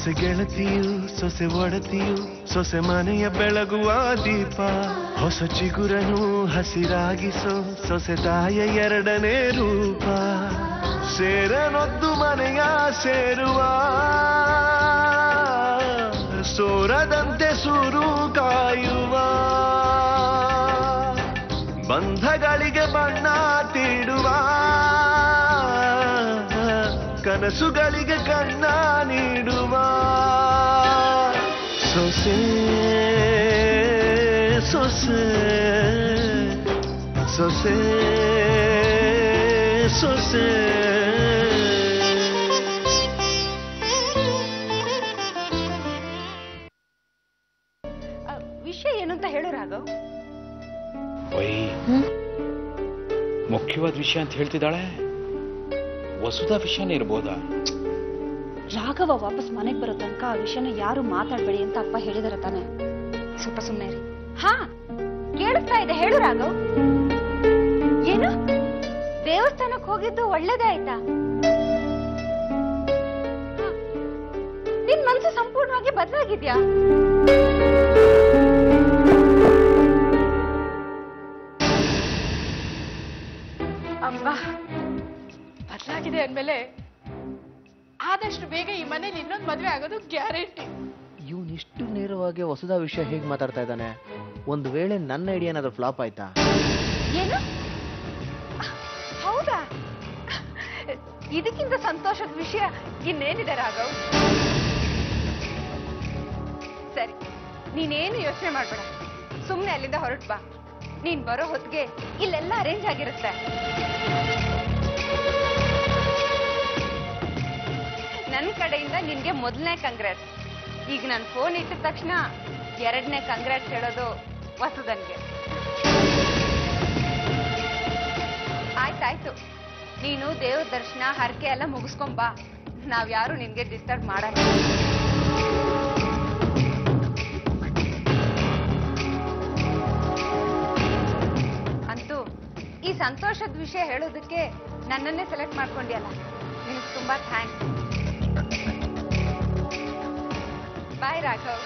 ಸೊಸೆ ಗೆಳತಿಯು ಸೊಸೆ ಒಡತಿಯು ಸೊಸೆ ಮನೆಯ ಬೆಳಗುವ ದೀಪ ಹೊಸ ಚಿಗುರನು ಹಸಿರಾಗಿಸೋ ಸೊಸೆ ತಾಯ ಎರಡನೇ ರೂಪ ಸೇರನೊದ್ದು ಮನೆಯ ಸೇರುವ ಸೋರದಂತೆ ಸುರು ಕಾಯುವ ಬಂಧಗಳಿಗೆ ಬಣ್ಣ ತೀಡುವ ಕನಸುಗಳಿಗೆ ಕಣ್ಣ ನೀಡುವ ಸೊಸೆ ಸೊಸೆ ಸೊಸೆ ಸೊಸೆ ಆ, ವಿಷಯ ಏನು ಅಂತ ಹೇಳು ರಾಘವ್ ವೈ ಮುಖ್ಯವಾದ ವಿಷಯ ಅಂತ ಹೇಳ್ತಿದ್ದಾಳೆ ವಸುಧಾ ವಿಷಯನೇ ಇರ್ಬೋದಾ ರಾಘವ ವಾಪಸ್ ಮನೆಗೆ ಬರೋ ತನಕ ಆ ವಿಷಯನ ಯಾರು ಮಾತಾಡ್ಬೇಡಿ ಅಂತ ಅಪ್ಪ ಹೇಳಿದಾರೆ ತಾನೆ ಸ್ವಲ್ಪ ಸುಮ್ಮನೆ ಇರಿ ಹಾ ಕೇಳಿಸ್ತಾ ಇದೆ ಹೇಳು ರಾಘವ್ ಏನು ದೇವಸ್ಥಾನಕ್ಕೆ ಹೋಗಿದ್ದು ಒಳ್ಳೇದೇ ಆಯ್ತಾ ಹ. ನಿನ್ ಮನಸ್ಸು ಸಂಪೂರ್ಣವಾಗಿ ಬದಲಾಗಿದ್ಯಾ ಅಮ್ಮ ಬದಲಾಗಿದೆ ಅಂದ್ಮೇಲೆ ಆದಷ್ಟು ಬೇಗ ಈ ಮನೇಲಿ ಇನ್ನೊಂದು ಮದ್ವೆ ಆಗೋದು ಗ್ಯಾರಂಟಿ ಇವನಿಷ್ಟು ನೇರವಾಗಿ ಹೊಸದ ವಿಷಯ ಹೇಗೆ ಮಾತಾಡ್ತಾ ಇದ್ದಾನೆ ಒಂದು ವೇಳೆ ನನ್ನ ಐಡಿಯಾ ಏನಾದರೂ ಫ್ಲಾಪ್ ಆಯ್ತಾ ಏನು ಹೌದಾ ಇದಕ್ಕಿಂತ ಸಂತೋಷದ ವಿಷಯ ಇನ್ನೇನಿದೆ ರಾಘವ್ ಸರಿ ನೀನೇನು ಯೋಚನೆ ಮಾಡ್ಬೇಡ ಸುಮ್ಮನೆ ಅಲ್ಲಿಂದ ಹೊರಟು ಬಾ ನೀನ್ ಬರೋ ಹೊತ್ತಿಗೆ ಇಲ್ಲೆಲ್ಲ ಅರೇಂಜ್ ಆಗಿರುತ್ತೆ ನನ್ನ ಕಡೆಯಿಂದ ನಿನ್ಗೆ ಮೊದಲನೇ ಕಂಗ್ರಾಟ್ಸ್ ಈಗ ನಾನು ಫೋನ್ ಇಟ್ಟಿದ ತಕ್ಷಣ ಎರಡನೇ ಕಂಗ್ರಾಟ್ಸ್ ಹೇಳೋದು ವಸುದನ್ಗೆ ಆಯ್ತಾಯ್ತು ನೀನು ದೇವ್ರ ದರ್ಶನ ಹರಕೆ ಎಲ್ಲ ಮುಗಿಸ್ಕೊಂಬಾ ನಾವ್ಯಾರು ನಿನ್ಗೆ ಡಿಸ್ಟರ್ಬ್ ಮಾಡಲ್ಲ ಅಂತೂ ಈ ಸಂತೋಷದ ವಿಷಯ ಹೇಳೋದಕ್ಕೆ ನನ್ನನ್ನೇ ಸೆಲೆಕ್ಟ್ ಮಾಡ್ಕೊಂಡಿಯಲ್ಲ ನಿನಗೆ ತುಂಬಾ ಥ್ಯಾಂಕ್ಸ್ ಬಾಯ್ ರಾಘವ್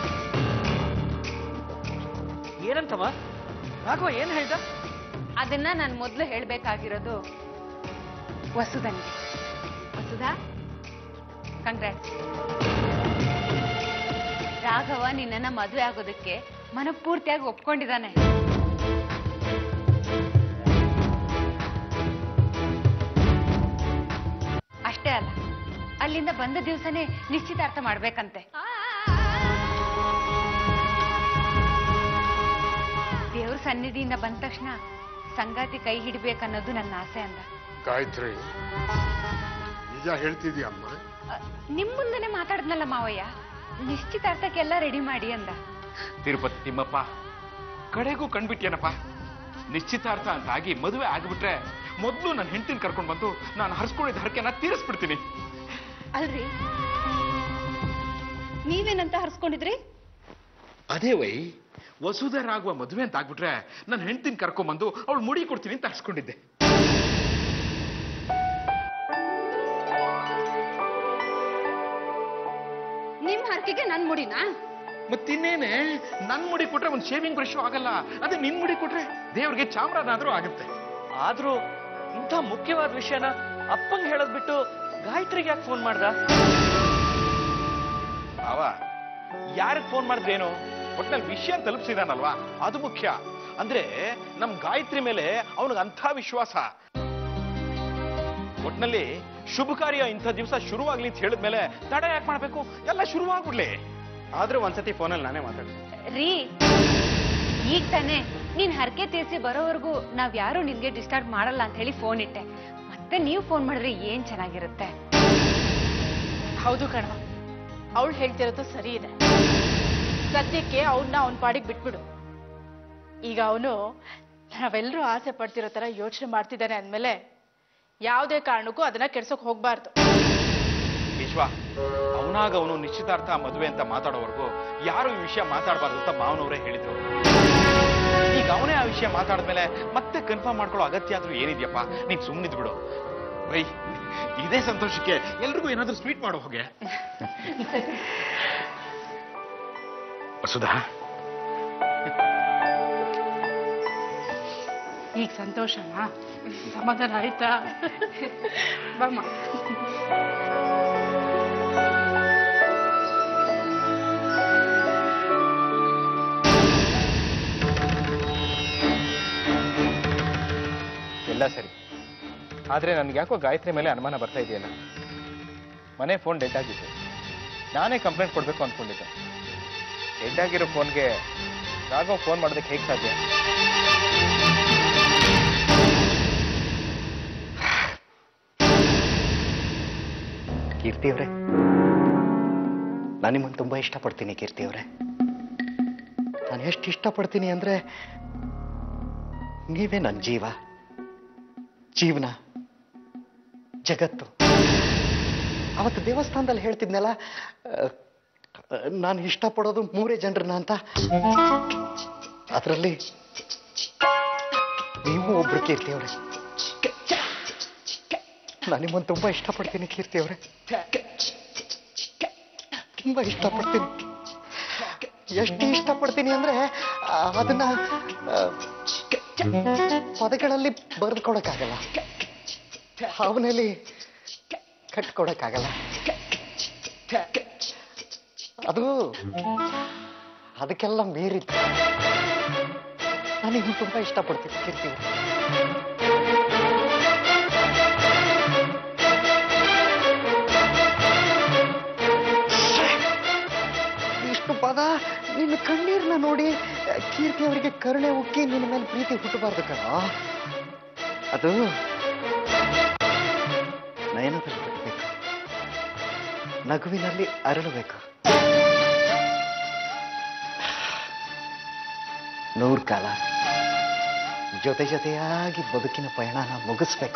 ಏನಂತವ ರಾಘವ ಏನು ಹೇಳ್ದ ಅದನ್ನ ನಾನು ಮೊದಲು ಹೇಳ್ಬೇಕಾಗಿರೋದು ವಸುಧನ್ಗೆ ವಸುಧಾ ಕಂಗ್ರಾಟ್ಸ್ ರಾಘವ ನಿನ್ನನ್ನ ಮದುವೆ ಆಗೋದಕ್ಕೆ ಮನಪೂರ್ತಿಯಾಗಿ ಒಪ್ಕೊಂಡಿದ್ದಾನೆ ಅಷ್ಟೇ ಅಲ್ಲ ಅಲ್ಲಿಂದ ಬಂದ ದಿವಸನೇ ನಿಶ್ಚಿತಾರ್ಥ ಮಾಡ್ಬೇಕಂತೆ ದೇವ್ರ ಸನ್ನಿಧಿಯಿಂದ ಬಂದ ತಕ್ಷಣ ಸಂಗಾತಿ ಕೈ ಹಿಡಿಬೇಕನ್ನೋದು ನನ್ನ ಆಸೆ ಅಂದ ಗಾಯತ್ರಿ ನಿಜ ಹೇಳ್ತಿದ್ಯಮ್ಮ ಅ, ನಿಮ್ ಮುಂದೆನೆ ಮಾತಾಡ್ದ್ನಲ್ಲ ಮಾವಯ್ಯ ನಿಶ್ಚಿತಾರ್ಥಕ್ಕೆಲ್ಲ ರೆಡಿ ಮಾಡಿ ಅಂದ ತಿರುಪತಿ ತಿಮ್ಮಪ್ಪ ಕಡೆಗೂ ಕಂಡ್ಬಿಟ್ಯೇನಪ್ಪ ನಿಶ್ಚಿತಾರ್ಥ ಅಂತ ಆಗಿ ಮದುವೆ ಆಗ್ಬಿಟ್ರೆ ಮೊದಲು ನನ್ನ ಹೆಂಡತಿನ ಕರ್ಕೊಂಡು ಬಂದು ನಾನು ಹರ್ಸ್ಕೊಂಡಿದ್ದ ಹರಕೆನ ತೀರಿಸ್ಬಿಡ್ತೀನಿ ಅಲ್ರಿ ನೀವೇನಂತ ಹರ್ಸ್ಕೊಂಡಿದ್ರಿ ಅದೇ ವೈ ವಸುಧರಾಗುವ ಮದುವೆ ಅಂತ ಆಗ್ಬಿಟ್ರೆ ನನ್ನ ಹೆಂಡತಿನ ಕರ್ಕೊಂಡ್ಬಂದು ಅವಳು ಮುಡಿ ಕೊಡ್ತೀನಿ ಅಂತ ಹರ್ಸ್ಕೊಂಡಿದ್ದೆ ನಿಮ್ ಹರಕೆಗೆ ನನ್ ಮುಡಿನಾ ಮತ್ತಿನ್ನೇನೆ ನನ್ ಮುಡಿ ಕೊಟ್ರೆ ಒಂದು ಶೇವಿಂಗ್ ಬ್ರಷ್ ಆಗಲ್ಲ ಅದೇ ನಿನ್ ಮುಡಿ ಕೊಟ್ರೆ ದೇವ್ರಿಗೆ ಚಾಮ್ರಾನಾದ್ರೂ ಆಗುತ್ತೆ ಆದ್ರೂ ಇಂಥ ಮುಖ್ಯವಾದ ವಿಷಯನ ಅಪ್ಪಂಗೆ ಹೇಳೋದ್ ಬಿಟ್ಟು ಗಾಯತ್ರಿಗೆ ಯಾಕೆ ಫೋನ್ ಮಾಡ್ದ ಅವ ಯಾರಿಗೆ ಫೋನ್ ಮಾಡಿದ್ರೇನು ಒಟ್ನಲ್ಲಿ ವಿಷಯ ತಲುಪಿಸಿದಾನಲ್ವಾ ಅದು ಮುಖ್ಯ ಅಂದ್ರೆ ನಮ್ ಗಾಯತ್ರಿ ಮೇಲೆ ಅವನಿಗೆ ಅಂಥ ವಿಶ್ವಾಸ ಒಟ್ನಲ್ಲಿ ಶುಭ ಕಾರ್ಯ ಇಂಥ ದಿವಸ ಶುರುವಾಗ್ಲಿ ಅಂತ ಹೇಳಿದ್ಮೇಲೆ ತಡ ಯಾಕೆ ಮಾಡ್ಬೇಕು ಎಲ್ಲ ಶುರುವಾಗ್ಬಿಡ್ಲಿ ಆದ್ರೂ ಒಂದ್ಸತಿ ಫೋನಲ್ಲಿ ನಾನೇ ಮಾತಾಡ್ತೀನಿ ರೀ ಈಗ ತಾನೇ ನೀನ್ ಹರಕೆ ತೀರ್ಸಿ ಬರೋವರೆಗೂ ನಾವ್ ಯಾರು ನಿನ್ಗೆ ಡಿಸ್ಟರ್ಬ್ ಮಾಡಲ್ಲ ಅಂತ ಹೇಳಿ ಫೋನ್ ಇಟ್ಟೆ ಮತ್ತೆ ನೀವು ಫೋನ್ ಮಾಡಿದ್ರೆ ಏನ್ ಚೆನ್ನಾಗಿರುತ್ತೆ ಹೌದು ಕಣವ ಅವಳು ಹೇಳ್ತಿರೋದು ಸರಿ ಇದೆ ಸದ್ಯಕ್ಕೆ ಅವನ್ನ ಅವನ ಪಾಡಿಗೆ ಬಿಟ್ಬಿಡು ಈಗ ಅವನು ನಾವೆಲ್ಲರೂ ಆಸೆ ಪಡ್ತಿರೋ ತರ ಯೋಚನೆ ಮಾಡ್ತಿದ್ದಾನೆ ಅಂದ್ಮೇಲೆ ಯಾವುದೇ ಕಾರಣಕ್ಕೂ ಅದನ್ನ ಕೆಡ್ಸೋಕ್ ಹೋಗ್ಬಾರ್ದು ವಿಶ್ವ ಅವನಾಗ ಅವನು ನಿಶ್ಚಿತಾರ್ಥ ಮದುವೆ ಅಂತ ಮಾತಾಡೋವರೆಗೂ ಯಾರು ಈ ವಿಷಯ ಮಾತಾಡಬಾರ್ದು ಅಂತ ಮಾವನವರೇ ಹೇಳಿದ್ರು ಈಗ ಅವನೇ ಆ ವಿಷಯ ಮಾತಾಡಿದ್ಮೇಲೆ ಮತ್ತೆ ಕನ್ಫರ್ಮ್ ಮಾಡ್ಕೊಳ್ಳೋ ಅಗತ್ಯ ಆದ್ರೂ ಏನಿದ್ಯಪ್ಪ ನೀನ್ ಸುಮ್ಮನಿದ್ ಬಿಡು ಬೈ ಇದೇ ಸಂತೋಷಕ್ಕೆ ಎಲ್ರಿಗೂ ಏನಾದ್ರೂ ಸ್ವೀಟ್ ಮಾಡೋ ಹೋಗೆ ವಸುಧಾ ಈಗ ಸಂತೋಷನಾ ಸಮಾಧಾನ ಆಯ್ತಾ ಬಮ್ಮ ಎಲ್ಲ ಸರಿ ಆದರೆ ನನಗೆ ಯಾಕೋ ಗಾಯತ್ರಿ ಮೇಲೆ ಅನುಮಾನ ಬರ್ತಾ ಇದೆಯಲ್ಲ ಮನೆ ಫೋನ್ ಡೆಡ್ ಆಗಿದೆ ನಾನೇ ಕಂಪ್ಲೇಂಟ್ ಕೊಡಬೇಕು ಅಂದ್ಕೊಂಡಿದ್ದೆ ಡೆಡ್ ಆಗಿರೋ ಫೋನ್ಗೆ ರಾಘವ್ ಫೋನ್ ಮಾಡೋದಕ್ಕೆ ಹೇಗೆ ಸಾಧ್ಯ ಕೀರ್ತಿ ಅವರೇ ನಾನು ನಿಮ್ಮನ್ನು ತುಂಬ ಇಷ್ಟಪಡ್ತೀನಿ ಕೀರ್ತಿ ಅವರೇ ನಾನು ಎಷ್ಟು ಇಷ್ಟಪಡ್ತೀನಿ ಅಂದರೆ ನೀವೇ ನನ್ನ ಜೀವ ಜೀವನ ಜಗತ್ತು ಅವತ್ತು ದೇವಸ್ಥಾನದಲ್ಲಿ ಹೇಳ್ತಿದ್ನಲ್ಲ ನಾನು ಇಷ್ಟಪಡೋದು ಮೂರೇ ಜನರನ್ನ ಅಂತ ಅದರಲ್ಲಿ ನೀವು ಒಬ್ರು ಕೀರ್ತಿ ಅವರೇ ನಾನು ನಿಮ್ಮನ್ನು ತುಂಬ ಇಷ್ಟಪಡ್ತೀನಿ ಕೀರ್ತಿ ಅವರೇ ತುಂಬ ಇಷ್ಟಪಡ್ತೀನಿ ಎಷ್ಟು ಇಷ್ಟಪಡ್ತೀನಿ ಅಂದ್ರೆ ಆ, ಅದನ್ನ ಆ, ಪದಗಳಲ್ಲಿ ಬರೆದುಕೊಡಕ್ಕಾಗಲ್ಲ ಭಾವನೆಯಲ್ಲಿ ಕಟ್ಕೊಡಕ್ಕಾಗಲ್ಲ ಅದು ಅದಕ್ಕೆಲ್ಲ ಮೀರಿತ್ತು ನಾನು ನಿಮ್ಗೆ ತುಂಬಾ ಇಷ್ಟಪಡ್ತೀನಿ ಕೀರ್ತಿ ಅವ್ರೆ. ಇಷ್ಟು ಪದ ನಿನ್ನ ಕಣ್ಣೀರ್ನ ನೋಡಿ ಆ, ಕೀರ್ತಿ ಅವರಿಗೆ ಕರುಣೆ ಉಕ್ಕಿ ನಿನ್ನ ಮೇಲೆ ಪ್ರೀತಿ ಹುಟ್ಟಬಾರ್ದು ಕಣ ಅದು ನಯನದಲ್ಲಿ ಹುಟ್ಟಬೇಕು ನಗುವಿನಲ್ಲಿ ಅರಳಬೇಕು ನೂರು ಕಾಲ ಜೊತೆ ಜೊತೆಯಾಗಿ ಬದುಕಿನ ಪಯಣನ ಮುಗಿಸ್ಬೇಕು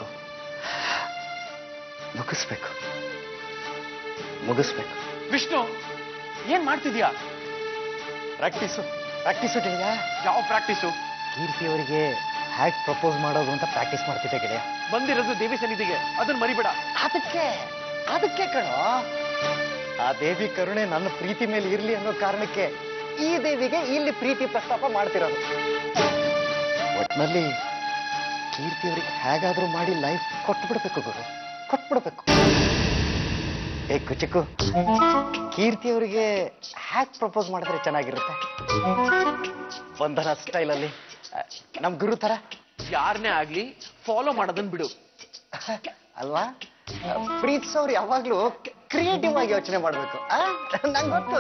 ಮುಗಿಸ್ಬೇಕು ಮುಗಿಸ್ಬೇಕು ವಿಷ್ಣು ಏನ್ ಮಾಡ್ತಿದ್ಯಾ ಪ್ರಾಕ್ಟೀಸು ಪ್ರಾಕ್ಟೀಸು ಗೆಳೆಯ ಯಾವ ಪ್ರಾಕ್ಟೀಸು ಕೀರ್ತಿ ಅವರಿಗೆ ಹ್ಯಾಕ್ ಪ್ರಪೋಸ್ ಮಾಡೋದು ಅಂತ ಪ್ರಾಕ್ಟೀಸ್ ಮಾಡ್ತಿದ್ದೆ ಗೆಳೆಯ ಬಂದಿರೋದು ದೇವಿ ಸನ್ನಿಧಿಗೆ ಅದನ್ನ ಮರಿಬೇಡ ಅದಕ್ಕೆ ಅದಕ್ಕೆ ಕಣೋ ಆ ದೇವಿ ಕರುಣೆ ನನ್ನ ಪ್ರೀತಿ ಮೇಲೆ ಇರ್ಲಿ ಅನ್ನೋ ಕಾರಣಕ್ಕೆ ಈ ದೇವಿಗೆ ಇಲ್ಲಿ ಪ್ರೀತಿ ಪ್ರಸ್ತಾಪ ಮಾಡ್ತಿರೋದು ಒಟ್ನಲ್ಲಿ ಕೀರ್ತಿ ಅವರಿಗೆ ಹೇಗಾದ್ರೂ ಮಾಡಿ ಲೈಫ್ ಕೊಟ್ಬಿಡ್ಬೇಕು ಗುರು ಕೊಟ್ಬಿಡ್ಬೇಕು ಏ ಕುಚಿಕು ಕೀರ್ತಿ ಅವರಿಗೆ ಹ್ಯಾಕ್ ಪ್ರಪೋಸ್ ಮಾಡಿದ್ರೆ ಚೆನ್ನಾಗಿರುತ್ತೆ ಬಂಧನ ಸ್ಟೈಲಲ್ಲಿ ನಮ್ ಗುರು ತರ ಯಾರನ್ನೇ ಆಗ್ಲಿ ಫಾಲೋ ಮಾಡೋದನ್ನ ಬಿಡು ಅಲ್ವಾ ಪ್ರೀತಿಸೋರು ಯಾವಾಗ್ಲೂ ಕ್ರಿಯೇಟಿವ್ ಆಗಿ ಯೋಚನೆ ಮಾಡ್ಬೇಕು ನಂಗೆ ಗೊತ್ತು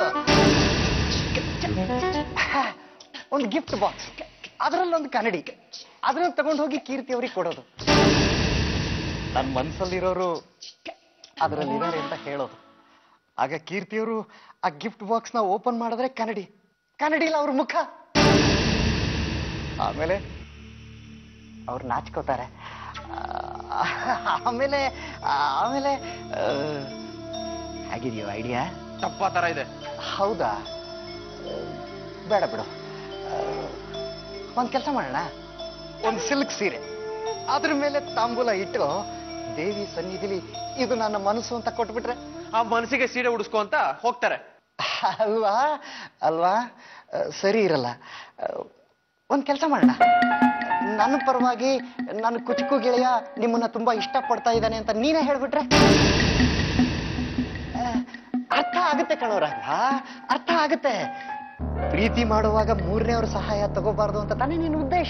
ಒಂದು ಗಿಫ್ಟ್ ಬಾಕ್ಸ್ ಅದರಲ್ಲೊಂದು ಕನ್ನಡಿ ಅದನ್ನ ತಗೊಂಡು ಹೋಗಿ ಕೀರ್ತಿ ಅವ್ರಿಗೆ ಕೊಡೋದು ನನ್ನ ಮನ್ಸಲ್ಲಿರೋರು ಅದರಲ್ಲಿ ಇದ್ದಾರೆ ಅಂತ ಹೇಳೋದು ಆಗ ಕೀರ್ತಿಯವರು ಆ ಗಿಫ್ಟ್ ಬಾಕ್ಸ್ ನ ಓಪನ್ ಮಾಡಿದ್ರೆ ಕನ್ನಡಿ ಕನ್ನಡಿಲ್ಲ ಅವ್ರ ಮುಖ ಆಮೇಲೆ ಅವ್ರು ನಾಚ್ಕೋತಾರೆ ಆ, ಆಮೇಲೆ ಆಮೇಲೆ ಆ, ಹೇಗಿದೆಯೋ ಐಡಿಯಾ ತಪ್ಪ ತರ ಇದೆ ಹೌದಾ ಆ, ಬೇಡ ಬಿಡು ಒಂದು ಕೆಲಸ ಮಾಡೋಣ ಒಂದು ಸಿಲ್ಕ್ ಸೀರೆ ಅದ್ರ ಮೇಲೆ ತಾಂಬೂಲ ಇಟ್ಟು ದೇವಿ ಸನ್ನಿಧಿಲಿ ಇದು ನನ್ನ ಮನಸ್ಸು ಅಂತ ಕೊಟ್ಬಿಟ್ರೆ ಆ ಮನಸ್ಸಿಗೆ ಸೀರೆ ಉಡಿಸ್ಕೊ ಅಂತ ಹೋಗ್ತಾರೆ ಅಲ್ವಾ ಅಲ್ವಾ ಆ, ಸರಿ ಇರಲ್ಲ ಒಂದು ಕೆಲಸ ಮಾಡೋಣ ನನ್ನ ಪರವಾಗಿ ನನ್ನ ಕುಚುಕು ಗೆಳೆಯ ನಿಮ್ಮನ್ನ ತುಂಬಾ ಇಷ್ಟಪಡ್ತಾ ಇದ್ದಾನೆ ಅಂತ ನೀನೇ ಹೇಳ್ಬಿಟ್ರೆ ಆ, ಅರ್ಥ ಆಗುತ್ತೆ ಕಣೋ ರಾಘವ ಅರ್ಥ ಆಗುತ್ತೆ ಪ್ರೀತಿ ಮಾಡುವಾಗ ಮೂರನೇವ್ರ ಸಹಾಯ ತಗೋಬಾರ್ದು ಅಂತ ತಾನೇ ನಿನ್ನ ಉದ್ದೇಶ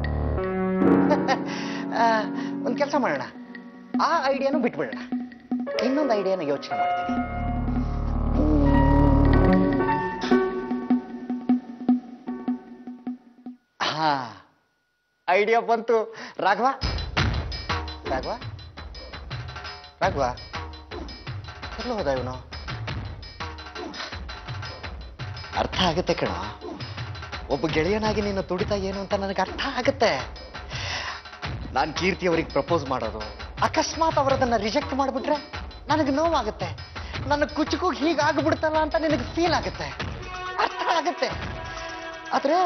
ಒಂದು ಕೆಲಸ ಮಾಡೋಣ ಆ ಐಡಿಯಾನು ಬಿಟ್ಬಿಡೋಣ ಇನ್ನೊಂದು ಐಡಿಯಾನ ಯೋಚನೆ ಮಾಡ್ತೀನಿ ಹಾ ಐಡಿಯಾ ಬಂತು ರಾಘವ ರಾಘವ ರಾಘವ ಎಲ್ಲ ಹೋದ ಇವನು ಅರ್ಥ ಆಗುತ್ತೆ ಕಣ ಒಬ್ಬ ಗೆಳೆಯನಾಗಿ ನಿನ್ನ ತುಡಿತ ಏನು ಅಂತ ನನಗೆ ಅರ್ಥ ಆಗುತ್ತೆ ನಾನು ಕೀರ್ತಿ ಅವರಿಗೆ ಪ್ರಪೋಸ್ ಮಾಡೋದು ಅಕಸ್ಮಾತ್ ಅವರದನ್ನ ರಿಜೆಕ್ಟ್ ಮಾಡಿಬಿಟ್ರೆ ನನಗೆ ನೋವಾಗುತ್ತೆ ನನ್ನ ಕುಚುಕು ಹೀಗಾಗ್ಬಿಡ್ತಲ್ಲ ಅಂತ ನಿನಗೆ ಫೀಲ್ ಆಗುತ್ತೆ ಅರ್ಥ ಆಗುತ್ತೆ ಆದ್ರೆ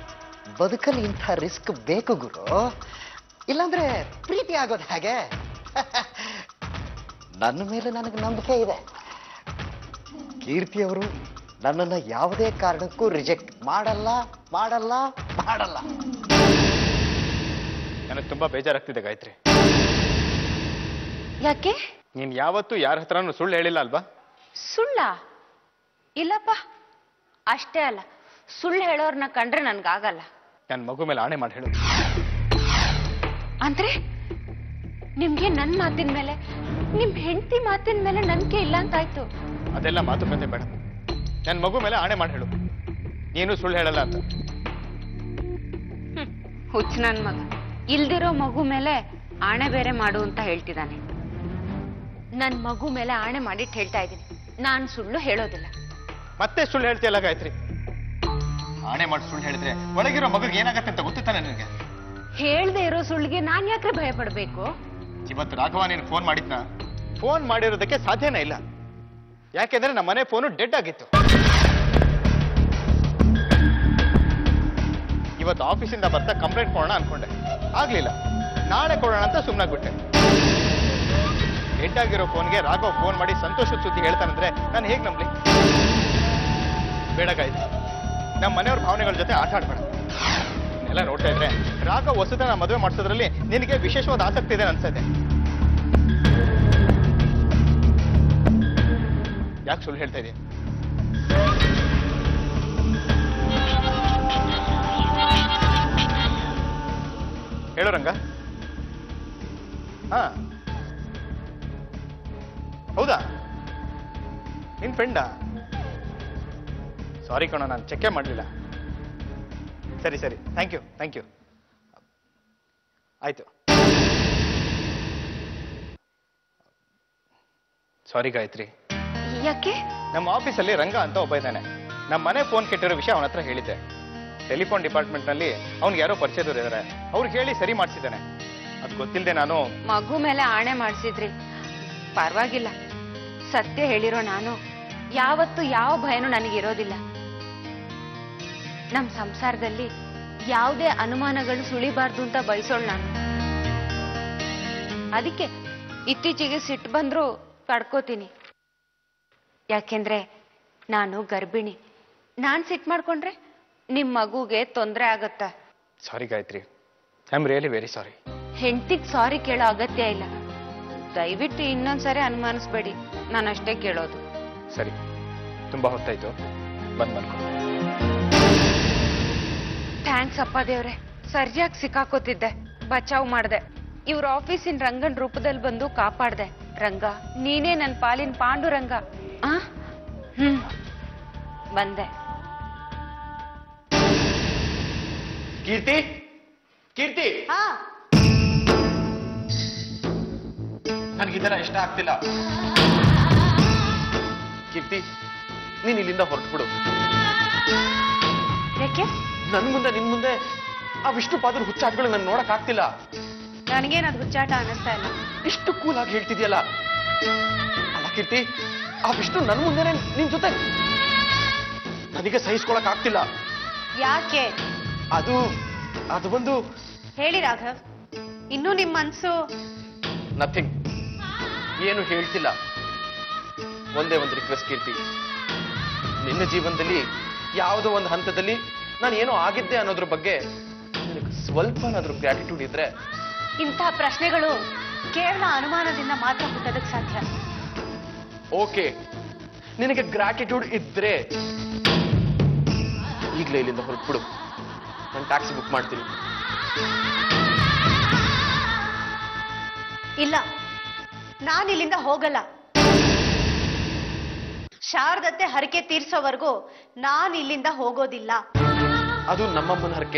ಬದುಕಲ್ಲಿ ಇಂಥ ರಿಸ್ಕ್ ಬೇಕು ಗುರು ಇಲ್ಲಾಂದ್ರೆ ಪ್ರೀತಿ ಆಗೋದು ಹೇಗೆ ನನ್ನ ಮೇಲೆ ನನಗೆ ನಂಬಿಕೆ ಇದೆ ಕೀರ್ತಿ ಅವರು ನನ್ನನ್ನು ಯಾವುದೇ ಕಾರಣಕ್ಕೂ ರಿಜೆಕ್ಟ್ ಮಾಡಲ್ಲ ಮಾಡಲ್ಲ ಮಾಡಲ್ಲ ನನಗೆ ತುಂಬಾ ಬೇಜಾರಾಗ್ತಿದೆ ಗಾಯತ್ರಿ ಯಾಕೆ ನೀನ್ ಯಾವತ್ತೂ ಯಾರ ಹತ್ರನೂ ಸುಳ್ಳು ಹೇಳಿಲ್ಲ ಅಲ್ವಾ ಸುಳ್ಳ ಇಲ್ಲಪ್ಪ ಅಷ್ಟೇ ಅಲ್ಲ ಸುಳ್ಳು ಹೇಳೋರ್ನ ಕಂಡ್ರೆ ನನ್ಗಾಗಲ್ಲ ನನ್ನ ಮಗು ಮೇಲೆ ಆಣೆ ಮಾಡಿ ಹೇಳು ಅಂದ್ರೆ ನಿಮ್ಗೆ ನನ್ ಮಾತಿನ ಮೇಲೆ ನಿಮ್ ಹೆಂಡತಿ ಮಾತಿನ ಮೇಲೆ ನಂಬಿಕೆ ಇಲ್ಲ ಅಂತಾಯ್ತು ಅದೆಲ್ಲ ಮಾತುಕತೆ ಬೇಡ ನನ್ನ ಮಗು ಮೇಲೆ ಆಣೆ ಮಾಡಿ ಹೇಳು ನೀನು ಸುಳ್ಳು ಹೇಳಲ್ಲ ಅಂತ ಹ್ಮ್. ಹುಚ್ಚ ನನ್ ಮಗ ಇಲ್ದಿರೋ ಮಗು ಮೇಲೆ ಆಣೆ ಬೇರೆ ಮಾಡು ಅಂತ ಹೇಳ್ತಿದ್ದಾನೆ ನನ್ ಮಗು ಮೇಲೆ ಆಣೆ ಮಾಡಿಟ್ಟು ಹೇಳ್ತಾ ಇದ್ದೀನಿ ನಾನ್ ಸುಳ್ಳು ಹೇಳೋದಿಲ್ಲ ಮತ್ತೆ ಸುಳ್ಳು ಹೇಳ್ತೀಯಲ್ಲ ಗಾಯತ್ರಿ ಆಣೆ ಮಾಡಿ ಸುಳ್ಳು ಹೇಳಿದ್ರೆ ಒಳಗಿರೋ ಮಗುಗೆ ಏನಾಗತ್ತೆ ಅಂತ ಗೊತ್ತಿತ್ತಾನೆ ನಿನಗೆ ಹೇಳ್ದೆ ಇರೋ ಸುಳ್ಳಿಗೆ ನಾನ್ ಯಾಕ್ರೆ ಭಯ ಪಡ್ಬೇಕು ಇವತ್ತು ರಾಘವ ನೀನು ಫೋನ್ ಮಾಡಿದ್ನ ಫೋನ್ ಮಾಡಿರೋದಕ್ಕೆ ಸಾಧ್ಯನೇ ಇಲ್ಲ ಯಾಕೆಂದ್ರೆ ನಮ್ಮ ಮನೆ ಫೋನು ಡೆಡ್ ಆಗಿತ್ತು ಇವತ್ತು ಆಫೀಸಿಂದ ಬರ್ತಾ ಕಂಪ್ಲೇಂಟ್ ಕೊಡೋಣ ಅನ್ಕೊಂಡೆ ಆಗ್ಲಿಲ್ಲ ನಾಳೆ ಕೊಡೋಣ ಅಂತ ಸುಮ್ಮನಾಗ್ಬಿಟ್ಟೆ ಡೆಡ್ ಆಗಿರೋ ಫೋನ್ಗೆ ರಾಘವ್ ಫೋನ್ ಮಾಡಿ ಸಂತೋಷದ ಸುದ್ದಿ ಹೇಳ್ತಾನಂದ್ರೆ ನಾನು ಹೇಗೆ ನಂಬ್ಲಿ ಬೇಡ ಗಾಯ್ತು ನಮ್ಮ ಮನೆಯವ್ರ ಭಾವನೆಗಳ ಜೊತೆ ಆಟ ಆಡ್ಬೇಡ ಎಲ್ಲ ನೋಡ್ತಾ ಇದ್ರೆ ರಾಘವ್ ಹೊಸದನ್ನ ಮದುವೆ ಮಾಡಿಸೋದ್ರಲ್ಲಿ ನಿನಗೆ ವಿಶೇಷವಾದ ಆಸಕ್ತಿ ಇದೆ ಅನ್ಸತ್ತೆ ಯಾಕೆ ಸುಳ್ಳು ಹೇಳ್ತಾ ಇದೀಯ ಹೇಳು ರಂಗ ಹಾ ಹೌದಾ ನಿನ್ ಫ್ರೆಂಡಾ ಸಾರಿ ಕಣೋ ನಾನು ಚೆಕ್ಕೇ ಮಾಡಲಿಲ್ಲ ಸರಿ ಸರಿ ಥ್ಯಾಂಕ್ ಯು ಥ್ಯಾಂಕ್ ಯು ಆಯ್ತು ಸಾರಿ ಗಾಯತ್ರಿ ಯಾಕೆ ನಮ್ಮ ಆಫೀಸಲ್ಲಿ ರಂಗ ಅಂತ ಒಬ್ಬ ಇದ್ದಾನೆ ನಮ್ಮ ಮನೆ ಫೋನ್ ಕೆಟ್ಟಿರೋ ವಿಷಯ ಅವನ ಹತ್ರ ಹೇಳಿದ್ದೆ ಟೆಲಿಫೋನ್ ಡಿಪಾರ್ಟ್ಮೆಂಟ್ನಲ್ಲಿ ಅವ್ನಿಗೆ ಯಾರೋ ಪರಿಚಯದವ್ರು ಇದ್ದಾರೆ ಅವ್ರಿಗೆ ಹೇಳಿ ಸರಿ ಮಾಡಿಸಿದ್ದಾನೆ ಅದು ಗೊತ್ತಿಲ್ಲದೆ ನಾನು ಮಗು ಮೇಲೆ ಆಣೆ ಮಾಡಿಸಿದ್ರಿ ಪರವಾಗಿಲ್ಲ ಸತ್ಯ ಹೇಳಿರೋ ನಾನು ಯಾವತ್ತು ಯಾವ ಭಯನೂ ನನಗಿರೋದಿಲ್ಲ ನಮ್ ಸಂಸಾರದಲ್ಲಿ ಯಾವುದೇ ಅನುಮಾನಗಳು ಸುಳಿಬಾರ್ದು ಅಂತ ಬಯಸೋಳು ನಾನು ಅದಕ್ಕೆ ಇತ್ತೀಚೆಗೆ ಸಿಟ್ಟು ಬಂದ್ರು ತಡ್ಕೋತೀನಿ ಯಾಕೆಂದ್ರೆ ನಾನು ಗರ್ಭಿಣಿ ನಾನ್ ಸಿಟ್ಟು ಮಾಡ್ಕೊಂಡ್ರೆ ನಿಮ್ ಮಗುಗೆ ತೊಂದರೆ ಆಗತ್ತ sorry Gayathri I am really very sorry ಹೆಂಡತಿಗ್ ಸಾರಿ ಕೇಳೋ ಅಗತ್ಯ ಇಲ್ಲ ದಯವಿಟ್ಟು ಇನ್ನೊಂದ್ಸರಿ ಅನುಮಾನಿಸ್ಬೇಡಿ ನಾನು ಅಷ್ಟೇ ಕೇಳೋದು ಸರಿ ತುಂಬಾ ಹೊತ್ತಾಯ್ತು ಬಂದ್ ಮಾಡ್ಕೊ ಥ್ಯಾಂಕ್ಸ್ ಅಪ್ಪ ದೇವ್ರೆ ಸರಿಯಾಗಿ ಸಿಕ್ಕಾಕೋತಿದ್ದೆ ಬಚಾವ್ ಮಾಡ್ದೆ ಇವ್ರ ಆಫೀಸಿನ ರಂಗನ್ ರೂಪದಲ್ಲಿ ಬಂದು ಕಾಪಾಡ್ದೆ ರಂಗ ನೀನೇ ನನ್ ಪಾಲಿನ ಪಾಂಡುರಂಗ ಆ ಹ್ಮ್ ಬಂದೆ ಕೀರ್ತಿ ಕೀರ್ತಿ ನನಗಿದೆಲ್ಲ ಇಷ್ಟ ಆಗ್ತಿಲ್ಲ ಕೀರ್ತಿ ನೀನ್ ಇಲ್ಲಿಂದ ಹೊರಟ್ಬಿಡು ಯಾಕೆ ನನ್ ಮುಂದೆ ನಿನ್ ಮುಂದೆ ಆ ವಿಷ್ಣು ಪಾದ್ರ ಹುಚ್ಚಾಟ್ಗಳು ನನ್ ನೋಡಕ್ ಆಗ್ತಿಲ್ಲ ನನಗೇನದು ಹುಚ್ಚಾಟ ಅನ್ನಿಸ್ತಾ ಇಲ್ಲ ಇಷ್ಟು ಕೂಲ್ ಆಗಿ ಹೇಳ್ತಿದ್ಯಲ್ಲ ಅಲ್ಲ ಕೀರ್ತಿ ಆ ವಿಷ್ಣು ನನ್ ಮುಂದೆನೆ ನಿನ್ ಜೊತೆ ನನಗೆ ಸಹಿಸ್ಕೊಳಕ್ ಆಗ್ತಿಲ್ಲ ಯಾಕೆ ಅದು ಅದು ಒಂದು ಹೇಳಿ ರಾಘವ್ ಇನ್ನೂ ನಿಮ್ ಮನ್ಸು ನಥಿಂಗ್ ಏನು ಹೇಳ್ತಿಲ್ಲ ಒಂದೇ ಒಂದು ರಿಕ್ವೆಸ್ಟ್ ಕೀರ್ತಿ ನಿನ್ನ ಜೀವನದಲ್ಲಿ ಯಾವುದೋ ಒಂದು ಹಂತದಲ್ಲಿ ನಾನು ಏನೋ ಆಗಿದ್ದೆ ಅನ್ನೋದ್ರ ಬಗ್ಗೆ ನಿನಗೆ ಸ್ವಲ್ಪನಾದ್ರೂ ಗ್ರ್ಯಾಟಿಟ್ಯೂಡ್ ಇದ್ರೆ ಇಂಥ ಪ್ರಶ್ನೆಗಳು ಕೇವಲ ಅನುಮಾನದಿಂದ ಮಾತ್ರ ಹುಟ್ಟೋದಕ್ಕೆ ಸಾಧ್ಯ ಓಕೆ ನಿನಗೆ ಗ್ರಾಟಿಟ್ಯೂಡ್ ಇದ್ರೆ ಈಗಲೇ ಇಲ್ಲಿಂದ ಹೊರಟ್ಬಿಡು ನಾನು ಟ್ಯಾಕ್ಸಿ ಬುಕ್ ಮಾಡ್ತೀನಿ ಇಲ್ಲ ನಾನು ಇಲ್ಲಿಂದ ಹೋಗಲ್ಲ ಶಾರದತ್ತೆ ಹರಕೆ ತೀರ್ಸೋವರೆಗೂ ನಾನು ಇಲ್ಲಿಂದ ಹೋಗೋದಿಲ್ಲ ಅದು ನಮ್ಮಮ್ಮನ ಹರಕೆ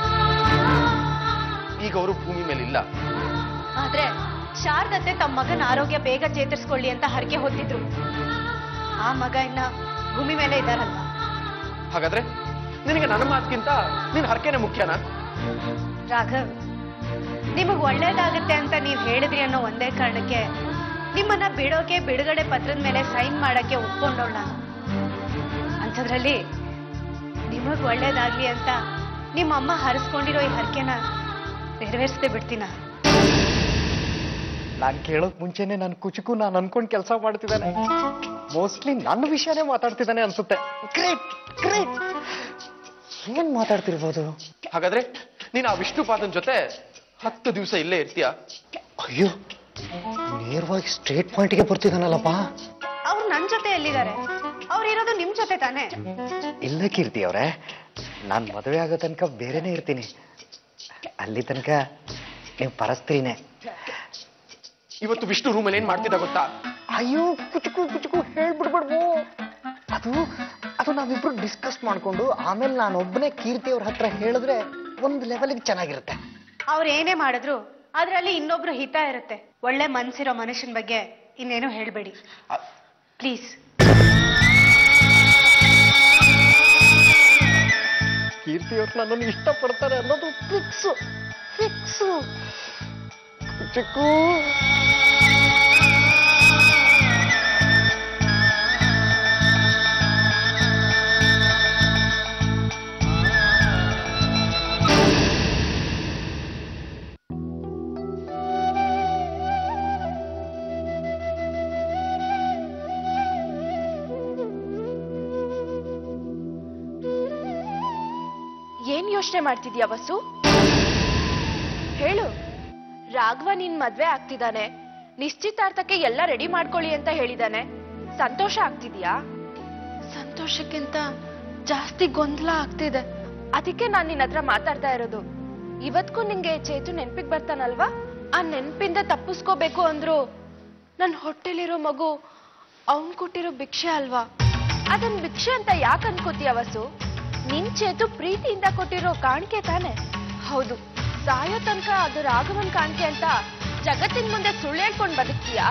ಈಗ ಅವರು ಭೂಮಿ ಮೇಲೆ ಇಲ್ಲ ಆದ್ರೆ ಶಾರದತ್ತೆ ತಮ್ಮ ಮಗನ ಆರೋಗ್ಯ ಬೇಗ ಚೇತರಿಸ್ಕೊಳ್ಳಿ ಅಂತ ಹರಕೆ ಹೊತ್ತಿದ್ರು ಆ ಮಗ ಇನ್ನ ಭೂಮಿ ಮೇಲೆ ಇದ್ದಾರಲ್ವಾ ಹಾಗಾದ್ರೆ ನಿನಗೆ ನನ್ನ ಮಾತಿಗಿಂತ ನಿನ್ನ ಹರಕೆನೆ ಮುಖ್ಯನಾ ರಾಘವ್ ನಿಮಗ್ ಒಳ್ಳೇದಾಗುತ್ತೆ ಅಂತ ನೀವ್ ಹೇಳಿದ್ರಿ ಅನ್ನೋ ಒಂದೇ ಕಾರಣಕ್ಕೆ ನಿಮ್ಮನ್ನ ಬಿಡೋಕೆ ಬಿಡುಗಡೆ ಪತ್ರದ ಮೇಲೆ ಸೈನ್ ಮಾಡಕ್ಕೆ ಒಪ್ಕೊಂಡೋಳ್ ನಾನು ಅಂಥದ್ರಲ್ಲಿ ನಿಮಗ್ ಒಳ್ಳೇದಾಗ್ಲಿ ಅಂತ ನಿಮ್ಮಮ್ಮ ಹರಿಸ್ಕೊಂಡಿರೋ ಈ ಹರಕೆನ ನೆರವೇರಿಸದೆ ಬಿಡ್ತೀನ ನಾನು ಕೇಳೋಕ್ ಮುಂಚೆನೆ ನನ್ನ ಕುಚುಕು ನಾನು ಅನ್ಕೊಂಡ್ ಕೆಲಸ ಮಾಡ್ತಿದ್ದಾನೆ ಮೋಸ್ಟ್ಲಿ ನನ್ನ ವಿಷಯನೇ ಮಾತಾಡ್ತಿದ್ದಾನೆ ಅನ್ಸುತ್ತೆ ಗ್ರೇಟ್ ಗ್ರೇಟ್ ಏನ್ ಮಾತಾಡ್ತಿರ್ಬೋದು ಹಾಗಾದ್ರೆ ನೀನು ಆ ವಿಷ್ಣುಪಾದನ್ ಜೊತೆ ಹತ್ತು ದಿವಸ ಇಲ್ಲೇ ಇರ್ತೀಯ ಅಯ್ಯೋ ನೇರವಾಗಿ ಸ್ಟ್ರೇಟ್ ಪಾಯಿಂಟ್ಗೆ ಬರ್ತಿದ್ದಾನಲ್ಲಪ್ಪ ಅವ್ರು ನನ್ ಜೊತೆ ಎಲ್ಲಿದ್ದಾರೆ ಅವ್ರು ಇರೋದು ನಿಮ್ ಜೊತೆ ತಾನೇ ಇಲ್ಲ ಕೀರ್ತಿ ಅವ್ರೆ ನಾನು ಮದುವೆ ಆಗೋ ತನಕ ಬೇರೆನೇ ಇರ್ತೀನಿ ಅಲ್ಲಿ ತನಕ ನೀವು ಪರಸ್ತ್ರೀನೇ ಇವತ್ತು ವಿಷ್ಣು ರೂಮಲ್ಲಿ ಏನ್ ಮಾಡ್ತಿದ್ದ ಗೊತ್ತಾ ಅಯ್ಯೋ ಕುಚುಕು ಕುಚುಕು ಹೇಳ್ಬಿಡ್ಬಿಡ್ಬೋ ಅದು ಅದು ನಾವಿಬ್ರು ಡಿಸ್ಕಸ್ ಮಾಡ್ಕೊಂಡು ಆಮೇಲೆ ನಾನು ಒಬ್ಬನೇ ಕೀರ್ತಿ ಅವ್ರ ಹತ್ರ ಹೇಳಿದ್ರೆ ಒಂದು ಲೆವೆಲ್ಗೆ ಚೆನ್ನಾಗಿರುತ್ತೆ ಅವ್ರು ಏನೇ ಮಾಡಿದ್ರು ಅದ್ರಲ್ಲಿ ಇನ್ನೊಬ್ರು ಹಿತ ಇರುತ್ತೆ ಒಳ್ಳೆ ಮನ್ಸಿರೋ ಮನುಷ್ಯನ ಬಗ್ಗೆ ಇನ್ನೇನು ಹೇಳ್ಬೇಡಿ ಅ- ಪ್ಲೀಸ್ ಕೀರ್ತಿ ಅವ್ರು ನನ್ನನ್ನು ಇಷ್ಟಪಡ್ತಾರೆ ಅನ್ನೋದು ಫಿಕ್ಸು ಫಿಕ್ಸು ಕುಚುಕು ಏನ್ ಯೋಚನೆ ಮಾಡ್ತಿದ್ಯಾ ವಸು ಹೇಳು ರಾಘವ ನಿನ್ ಮದ್ವೆ ಆಗ್ತಿದ್ದಾನೆ ನಿಶ್ಚಿತಾರ್ಥಕ್ಕೆ ಎಲ್ಲ ರೆಡಿ ಮಾಡ್ಕೊಳ್ಳಿ ಅಂತ ಹೇಳಿದಾನೆ ಸಂತೋಷ ಆಗ್ತಿದ್ಯಾ ಸಂತೋಷಕ್ಕಿಂತ ಜಾಸ್ತಿ ಗೊಂದಲ ಆಗ್ತಿದೆ ಅದಕ್ಕೆ ನಾನ್ ನಿನ್ನ ಹತ್ರ ಮಾತಾಡ್ತಾ ಇರೋದು ಇವತ್ಗೂ ನಿಂಗೆ ಚೇತು ನೆನ್ಪಿಗ್ ಬರ್ತಾನಲ್ವಾ ಆ ನೆನ್ಪಿಂದ ತಪ್ಪಿಸ್ಕೋಬೇಕು ಅಂದ್ರು ನನ್ ಹೊಟ್ಟೆಲಿರೋ ಮಗು ಅವನ್ ಕೊಟ್ಟಿರೋ ಭಿಕ್ಷೆ ಅಲ್ವಾ ಅದನ್ ಭಿಕ್ಷೆ ಅಂತ ಯಾಕೆ ಅನ್ಕೋತೀಯ ವಸು ನಿನ್ ಚೇತು ಪ್ರೀತಿಯಿಂದ ಕೊಟ್ಟಿರೋ ಕಾಣಿಕೆ ತಾನೆ ಹೌದು ಸಾಯೋ ತನಕ ಅದು ರಾಘವನ್ ಕಾಣಿಕೆ ಅಂತ ಜಗತ್ತಿನ ಮುಂದೆ ಸುಳ್ಳು ಹೇಳ್ಕೊಂಡ್ ಬದುಕ್ತೀಯಾ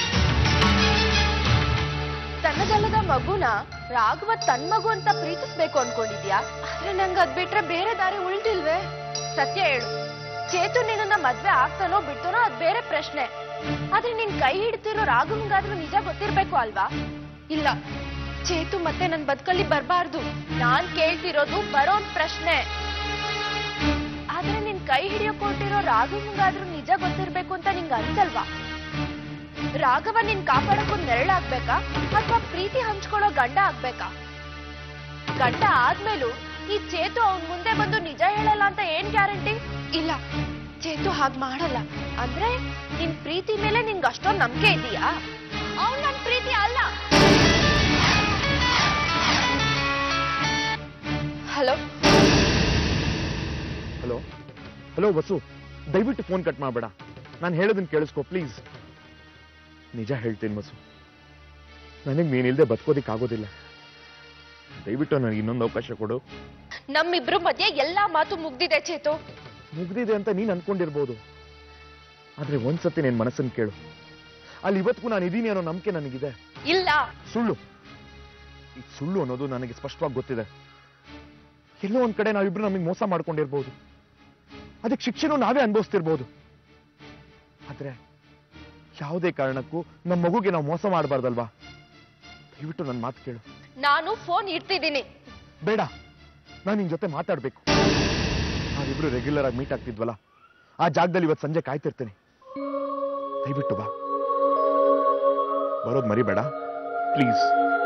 ತನ್ನದಲ್ಲದ ಮಗುನ ರಾಘವ ತನ್ ಮಗು ಅಂತ ಪ್ರೀತಿಸ್ಬೇಕು ಅನ್ಕೊಂಡಿದ್ಯಾ ಆದ್ರೆ ನಂಗ್ ಅದ್ ಬಿಟ್ರೆ ಬೇರೆ ದಾರಿ ಉಳ್ದಿಲ್ವೇ ಸತ್ಯ ಹೇಳು ಚೇತು ನಿನ್ನ ಮದ್ವೆ ಆಗ್ತಾನೋ ಬಿಡ್ತಾನೋ ಅದ್ ಬೇರೆ ಪ್ರಶ್ನೆ ಆದ್ರೆ ನಿನ್ ಕೈ ಹಿಡ್ತಿರೋ ರಾಘವನ್ಗಾದ್ರೂ ನಿಜ ಗೊತ್ತಿರ್ಬೇಕು ಅಲ್ವಾ ಇಲ್ಲ ಚೇತು ಮತ್ತೆ ನನ್ ಬದುಕಲ್ಲಿ ಬರ್ಬಾರ್ದು ನಾನ್ ಕೇಳ್ತಿರೋದು ಬರೋನ್ ಪ್ರಶ್ನೆ ಆದ್ರೆ ನಿನ್ ಕೈ ಹಿಡಿಯೋ ಕೊಟ್ಟಿರೋ ರಾಘವನ್ಗಾದ್ರೂ ನಿಜ ಗೊತ್ತಿರ್ಬೇಕು ಅಂತ ನಿಂಗ್ ಅನ್ಸಲ್ವಾ ರಾಘವ ನಿನ್ ಕಾಪಾಡಕ್ಕೂ ನೆರಳಾಗ್ಬೇಕಾ ಅಥವಾ ಪ್ರೀತಿ ಹಂಚ್ಕೊಳ್ಳೋ ಗಂಡ ಆಗ್ಬೇಕಾ ಗಂಡ ಆದ್ಮೇಲೂ ಈ ಚೇತು ಅವನ್ ಮುಂದೆ ಬಂದು ನಿಜ ಹೇಳಲ್ಲ ಅಂತ ಏನ್ ಗ್ಯಾರಂಟಿ ಇಲ್ಲ ಚೇತು ಹಾಗ್ ಮಾಡಲ್ಲ ಅಂದ್ರೆ ನಿನ್ ಪ್ರೀತಿ ಮೇಲೆ ನಿಂಗ್ ಅಷ್ಟೊಂದ್ ನಂಬಿಕೆ ಇದೆಯಾ ಅವ್ನ್ ನನ್ ಪ್ರೀತಿ ಅಲ್ಲ ಹಲೋ ಹಲೋ ಹಲೋ ವಸು ದಯವಿಟ್ಟು ಫೋನ್ ಕಟ್ ಮಾಡಬೇಡ ನಾನು ಹೇಳೋದನ್ನ ಕೇಳಿಸ್ಕೊ ಪ್ಲೀಸ್ ನಿಜ ಹೇಳ್ತೀನಿ ವಸು ನನಗೆ ನೀನಿಲ್ದೆ ಬದುಕೋದಿಕ್ಕಾಗೋದಿಲ್ಲ ದಯವಿಟ್ಟು ನನಗೆ ಇನ್ನೊಂದು ಅವಕಾಶ ಕೊಡು ನಮ್ಮಿಬ್ರು ಮಧ್ಯೆ ಎಲ್ಲಾ ಮಾತು ಮುಗ್ದಿದೆ ಚೇತು ಮುಗ್ದಿದೆ ಅಂತ ನೀನ್ ಅನ್ಕೊಂಡಿರ್ಬೋದು ಆದ್ರೆ ಒಂದ್ಸತಿ ನಿನ್ ಮನಸ್ಸನ್ನು ಕೇಳು ಅಲ್ಲಿ ಇವತ್ತಿಗೂ ನಾನು ಇದೀನಿ ಅನ್ನೋ ನಂಬಿಕೆ ನನಗಿದೆ ಇಲ್ಲ ಸುಳ್ಳು ಈ ಸುಳ್ಳು ಅನ್ನೋದು ನನಗೆ ಸ್ಪಷ್ಟವಾಗಿ ಗೊತ್ತಿದೆ ಎಲ್ಲೋ ಒಂದ್ ಕಡೆ ನಾವಿಬ್ರು ನಮಗೆ ಮೋಸ ಮಾಡ್ಕೊಂಡಿರ್ಬೋದು ಅದಕ್ಕೆ ಶಿಕ್ಷೆನೂ ನಾವೇ ಅನುಭವಿಸ್ತಿರ್ಬೋದು ಆದ್ರೆ ಯಾವುದೇ ಕಾರಣಕ್ಕೂ ನಮ್ಮ ಮಗುಗೆ ನಾವು ಮೋಸ ಮಾಡಬಾರ್ದಲ್ವಾ ದಯವಿಟ್ಟು ನನ್ನ ಮಾತು ಕೇಳು ನಾನು ಫೋನ್ ಇಡ್ತಿದ್ದೀನಿ ಬೇಡ ನಾನು ನಿನ್ ಜೊತೆ ಮಾತಾಡ್ಬೇಕು ನಾವಿಬ್ರು ರೆಗ್ಯುಲರ್ ಆಗಿ ಮೀಟ್ ಆಗ್ತಿದ್ವಲ್ಲ ಆ ಜಾಗದಲ್ಲಿ ಇವತ್ತು ಸಂಜೆ ಕಾಯ್ತಿರ್ತೀನಿ ದಯವಿಟ್ಟು ಬಾ ಬರೋದ್ ಮರಿಬೇಡ ಪ್ಲೀಸ್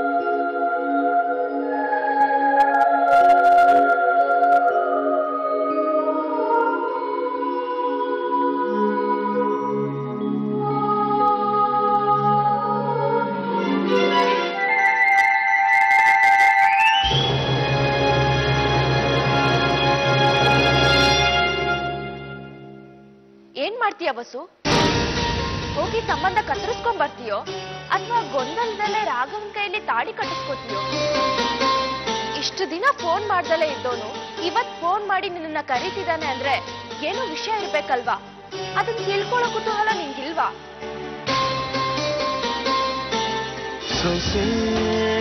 ಏನ್ ಮಾಡ್ತೀಯ ಬಸ್ಸು ಹೋಗಿ ಸಂಬಂಧ ಕತ್ತರಿಸ್ಕೊಂಡ್ ಬರ್ತೀಯೋ ಅಥವಾ ಗೊಂದಲದಲ್ಲೇ ರಾಘವನ್ ಕೈಯಲ್ಲಿ ತಾಳಿ ಕಟ್ಟಿಸ್ಕೊತೀಯೋ ಇಷ್ಟು ದಿನ ಫೋನ್ ಮಾಡ್ದಲೇ ಇದ್ದೋನು ಇವತ್ ಫೋನ್ ಮಾಡಿ ನಿನ್ನ ಕರೀತಿದ್ದಾನೆ ಅಂದ್ರೆ ಏನೋ ವಿಷಯ ಇರ್ಬೇಕಲ್ವಾ ಅದನ್ನ ತಿಳ್ಕೊಳ್ಳೋ ಕುತೂಹಲ ನಿಂಗಿಲ್ವಾ ಸೊಸೆ